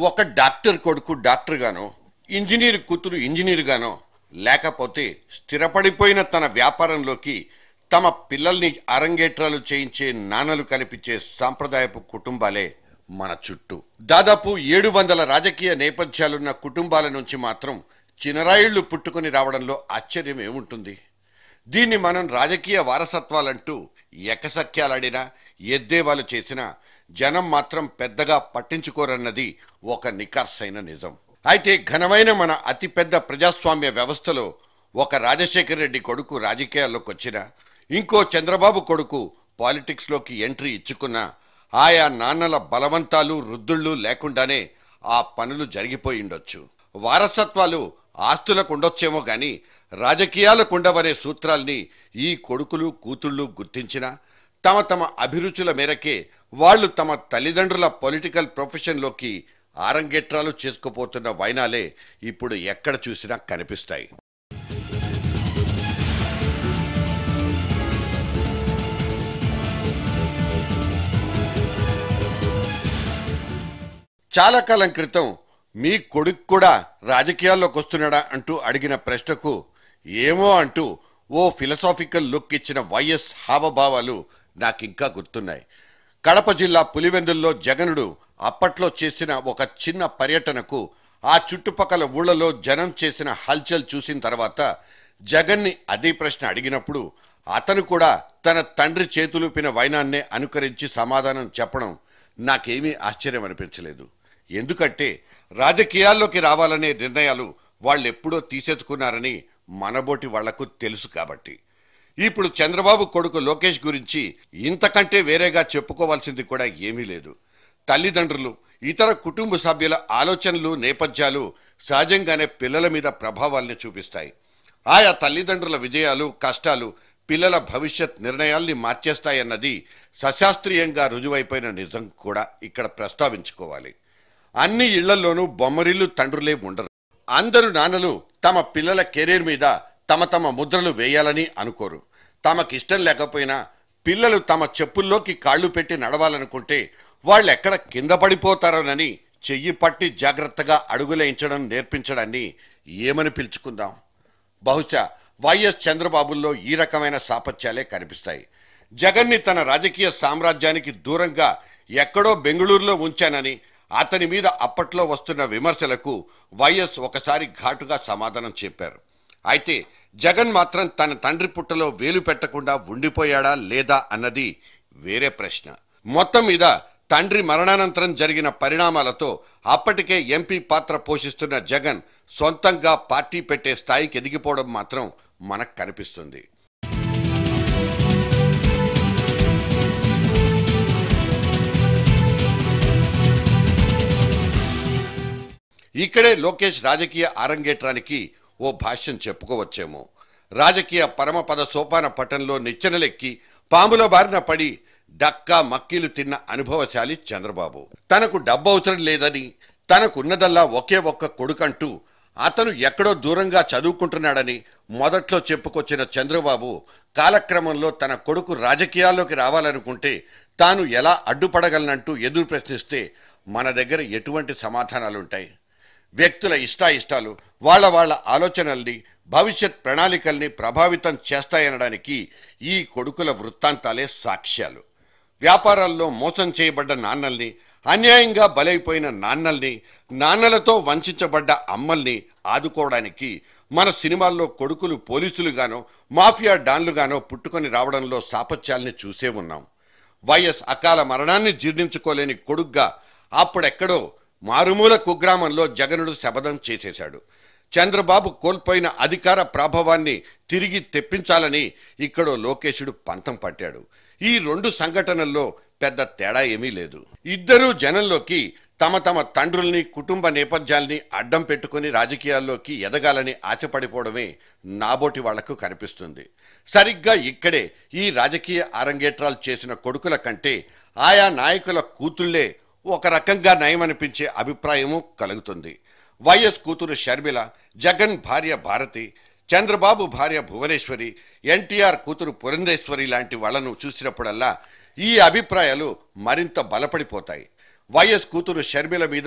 ఒక డాక్టర్ కొడుకు డాక్టర్ గానో ఇంజనీర్ కూతురు ఇంజనీర్ గానో లేకపోతే స్థిరపడిపోయిన తన వ్యాపారంలోకి తమ పిల్లల్ని అరంగేట్రాలు చేయించే నాన్నలు కనిపించే సాంప్రదాయపు కుటుంబాలే మన చుట్టూ దాదాపు ఏడు వందల రాజకీయ నేపథ్యాలున్న కుటుంబాల నుంచి మాత్రం చినరాయిళ్లు పుట్టుకొని రావడంలో ఆశ్చర్యం ఏముంటుంది దీన్ని మనం రాజకీయ వారసత్వాలంటూ ఎకసక్యాలాడినా ఎద్దేవాలు చేసినా జనం మాత్రం పెద్దగా పట్టించుకోరన్నది ఒక నికార్సైన నిజం అయితే ఘనమైన మన అతిపెద్ద ప్రజాస్వామ్య వ్యవస్థలో ఒక రాజశేఖర రెడ్డి కొడుకు రాజకీయాల్లోకి వచ్చిన ఇంకో చంద్రబాబు కొడుకు పాలిటిక్స్లోకి ఎంట్రీ ఇచ్చుకున్న ఆయా నాన్నల బలవంతాలు రుద్దుళ్ళు లేకుండానే ఆ పనులు జరిగిపోయి ఉండొచ్చు వారసత్వాలు ఆస్తులకు ఉండొచ్చేమో గాని రాజకీయాలకు ఉండవనే సూత్రాల్ని ఈ కొడుకులు కూతుళ్ళు గుర్తించిన తమ తమ అభిరుచుల మేరకే వాళ్ళు తమ తల్లిదండ్రుల పొలిటికల్ ప్రొఫెషన్లోకి ఆరంగేట్రాలు చేసుకుపోతున్న వైనాలే ఇప్పుడు ఎక్కడ చూసినా కనిపిస్తాయి చాలా కాలం క్రితం మీ కొడుకు కూడా రాజకీయాల్లోకి వస్తున్నాడా అంటూ అడిగిన ప్రశ్నకు ఏమో అంటూ ఓ ఫిలసాఫికల్ లుక్ ఇచ్చిన వైఎస్ హావభావాలు నాకింకా గుర్తున్నాయి కడప జిల్లా పులివెందుల్లో జగనుడు అప్పట్లో చేసిన ఒక చిన్న పర్యటనకు ఆ చుట్టుపక్కల ఊళ్ళలో జనం చేసిన హల్చల్ చూసిన తర్వాత జగన్ని అదే ప్రశ్న అడిగినప్పుడు అతను కూడా తన తండ్రి చేతులూపిన వైనాన్నే అనుకరించి సమాధానం చెప్పడం నాకేమీ ఆశ్చర్యం అనిపించలేదు ఎందుకంటే రాజకీయాల్లోకి రావాలనే నిర్ణయాలు వాళ్ళు ఎప్పుడో తీసేసుకున్నారని మనబోటి వాళ్లకు తెలుసు కాబట్టి ఇప్పుడు చంద్రబాబు కొడుకు లోకేష్ గురించి ఇంతకంటే వేరేగా చెప్పుకోవాల్సింది కూడా ఏమీ లేదు తల్లిదండ్రులు ఇతర కుటుంబ సభ్యుల ఆలోచనలు నేపథ్యాలు సహజంగానే పిల్లల మీద ప్రభావాల్ని చూపిస్తాయి ఆయా తల్లిదండ్రుల విజయాలు కష్టాలు పిల్లల భవిష్యత్ నిర్ణయాల్ని మార్చేస్తాయన్నది సశాస్త్రీయంగా రుజువైపోయిన నిజం కూడా ఇక్కడ ప్రస్తావించుకోవాలి అన్ని ఇళ్లలోనూ బొమ్మరిల్లు తండ్రులే ఉండరు అందరు నాన్నలు తమ పిల్లల కెరీర్ మీద తమ తమ ముద్రలు వేయాలని అనుకోరు తమకిష్టం లేకపోయినా పిల్లలు తమ చెప్పుల్లోకి కాళ్ళు పెట్టి నడవాలనుకుంటే వాళ్ళు ఎక్కడ కింద పడిపోతారోనని చెయ్యి పట్టి జాగ్రత్తగా అడుగులేయించడం నేర్పించడాన్ని ఏమని పిలుచుకుందాం బహుశా వైఎస్ చంద్రబాబుల్లో ఈ రకమైన సాపత్యాలే కనిపిస్తాయి జగన్ని తన రాజకీయ సామ్రాజ్యానికి దూరంగా ఎక్కడో బెంగళూరులో ఉంచానని అతని మీద అప్పట్లో వస్తున్న విమర్శలకు వైఎస్ ఒకసారి ఘాటుగా సమాధానం చెప్పారు అయితే జగన్ మాత్రం తన తండ్రి పుట్టలో వేలు పెట్టకుండా ఉండిపోయాడా లేదా అన్నది వేరే ప్రశ్న మొత్తం మీద తండ్రి మరణానంతరం జరిగిన పరిణామాలతో అప్పటికే ఎంపీ పాత్ర పోషిస్తున్న జగన్ సొంతంగా పార్టీ పెట్టే స్థాయికి ఎదిగిపోవడం మాత్రం మనకు కనిపిస్తుంది ఇక్కడే లోకేష్ రాజకీయ ఆరంగేట్రానికి ఓ భాష్యం చెప్పుకోవచ్చేమో రాజకీయ పరమపద సోపాన పటంలో నిచ్చెనలెక్కి పాముల బారిన పడి డక్కా మక్కీలు తిన్న అనుభవశాలి చంద్రబాబు తనకు డబ్బు అవసరం లేదని తనకున్నదల్లా ఒకే ఒక్క కొడుకంటూ అతను ఎక్కడో దూరంగా చదువుకుంటున్నాడని మొదట్లో చెప్పుకొచ్చిన చంద్రబాబు కాలక్రమంలో తన కొడుకు రాజకీయాల్లోకి రావాలనుకుంటే తాను ఎలా అడ్డుపడగలనంటూ ఎదురు ప్రశ్నిస్తే మన దగ్గర ఎటువంటి సమాధానాలుంటాయి వ్యక్తుల ఇష్టాయిష్టాలు వాళ్ళ వాళ్ళ ఆలోచనల్ని భవిష్యత్ ప్రణాళికల్ని ప్రభావితం చేస్తాయనడానికి ఈ కొడుకుల వృత్తాంతాలే సాక్ష్యాలు వ్యాపారాల్లో మోసం చేయబడ్డ నాన్నల్ని అన్యాయంగా బలైపోయిన నాన్నల్ని నాన్నలతో వంచబడ్డ అమ్మల్ని ఆదుకోవడానికి మన సినిమాల్లో కొడుకులు పోలీసులుగానో మాఫియా డాన్లుగానో పుట్టుకొని రావడంలో సాపత్యాల్ని చూసే ఉన్నాం వైఎస్ అకాల మరణాన్ని జీర్ణించుకోలేని కొడుగ్గా అప్పుడెక్కడో మారుమూల కుగ్రామంలో జగనుడు శపథం చేసేశాడు చంద్రబాబు కోల్పోయిన అధికార ప్రాభవాన్ని తిరిగి తెప్పించాలని ఇక్కడో లోకేశుడు పంతం పట్టాడు ఈ రెండు సంఘటనల్లో పెద్ద తేడా ఏమీ లేదు ఇద్దరూ జనంలోకి తమ తమ తండ్రుల్ని కుటుంబ నేపథ్యాల్ని అడ్డం పెట్టుకుని రాజకీయాల్లోకి ఎదగాలని ఆశపడిపోవడమే నాబోటి వాళ్లకు కనిపిస్తుంది సరిగ్గా ఇక్కడే ఈ రాజకీయ అరంగేట్రాలు చేసిన కొడుకుల కంటే ఆయా నాయకుల కూతుళ్లే ఒక రకంగా నయమనిపించే అభిప్రాయము కలుగుతుంది వైఎస్ కూతురు షర్మిల జగన్ భార్య భారతి చంద్రబాబు భార్య భువనేశ్వరి ఎన్టీఆర్ కూతురు పురంధేశ్వరి లాంటి వాళ్ళను చూసినప్పుడల్లా ఈ అభిప్రాయాలు మరింత బలపడిపోతాయి వైఎస్ కూతురు షర్మిల మీద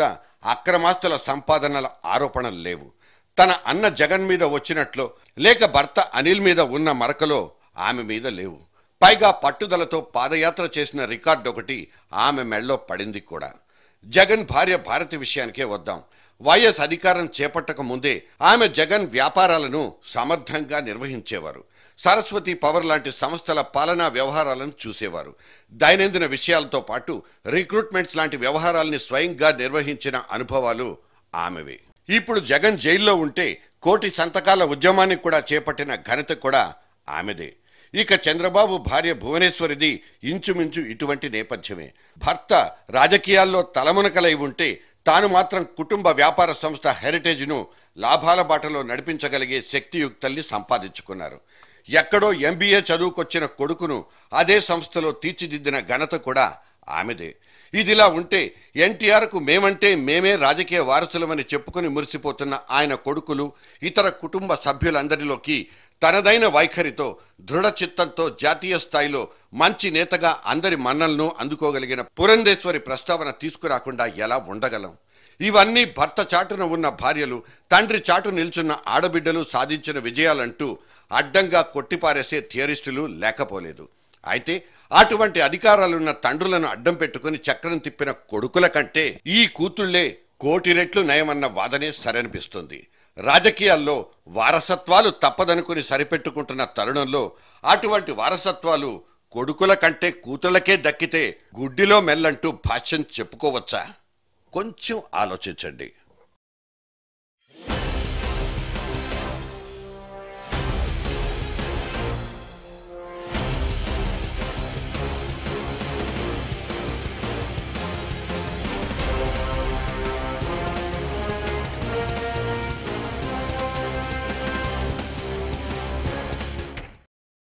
అక్రమాస్తుల సంపాదనల ఆరోపణలు లేవు తన అన్న జగన్ మీద వచ్చినట్లు లేక భర్త అనిల్ మీద ఉన్న మరకలో ఆమె మీద లేవు పైగా పట్టుదలతో పాదయాత్ర చేసిన రికార్డు ఒకటి ఆమె మెళ్ళో పడింది కూడా జగన్ భార్య భారతి విషయానికే వద్దాం వైఎస్ అధికారం చేపట్టక ముందే ఆమె జగన్ వ్యాపారాలను సమర్థంగా నిర్వహించేవారు సరస్వతి పవర్ లాంటి సంస్థల పాలనా వ్యవహారాలను చూసేవారు దైనందిన విషయాలతో పాటు రిక్రూట్మెంట్స్ లాంటి వ్యవహారాల్ని స్వయంగా నిర్వహించిన అనుభవాలు ఆమెవే ఇప్పుడు జగన్ జైల్లో ఉంటే కోటి సంతకాల ఉద్యమాన్ని కూడా చేపట్టిన ఘనత కూడా ఆమెదే ఇక చంద్రబాబు భార్య భువనేశ్వరిది ఇంచుమించు ఇటువంటి నేపథ్యమే భర్త రాజకీయాల్లో తలమునకలై ఉంటే తాను మాత్రం కుటుంబ వ్యాపార సంస్థ హెరిటేజ్ను లాభాల బాటలో నడిపించగలిగే శక్తియుక్తల్ని సంపాదించుకున్నారు ఎక్కడో ఎంబీఏ చదువుకొచ్చిన కొడుకును అదే సంస్థలో తీర్చిదిద్దిన ఘనత కూడా ఆమెదే ఇదిలా ఉంటే ఎన్టీఆర్కు మేమంటే మేమే రాజకీయ వారసులమని చెప్పుకుని మురిసిపోతున్న ఆయన కొడుకులు ఇతర కుటుంబ సభ్యులందరిలోకి తనదైన వైఖరితో దృఢ చిత్తంతో జాతీయ స్థాయిలో మంచి నేతగా అందరి మన్నలను అందుకోగలిగిన పురంధేశ్వరి ప్రస్తావన తీసుకురాకుండా ఎలా ఉండగలం ఇవన్నీ భర్త చాటున ఉన్న భార్యలు తండ్రి చాటు నిల్చున్న ఆడబిడ్డలు సాధించిన విజయాలంటూ అడ్డంగా కొట్టిపారేసే థియరిస్టులు లేకపోలేదు అయితే అటువంటి అధికారాలున్న తండ్రులను అడ్డం పెట్టుకుని చక్రం తిప్పిన కొడుకుల కంటే ఈ కూతుళ్లే కోటి రెట్లు నయమన్న వాదనే సరనిపిస్తుంది రాజకీయాల్లో వారసత్వాలు తప్పదనుకుని సరిపెట్టుకుంటున్న తరుణంలో అటువంటి వారసత్వాలు కొడుకుల కంటే కూతుళ్ళకే దక్కితే గుడ్డిలో మెల్లంటూ భాష్యం చెప్పుకోవచ్చా కొంచెం ఆలోచించండి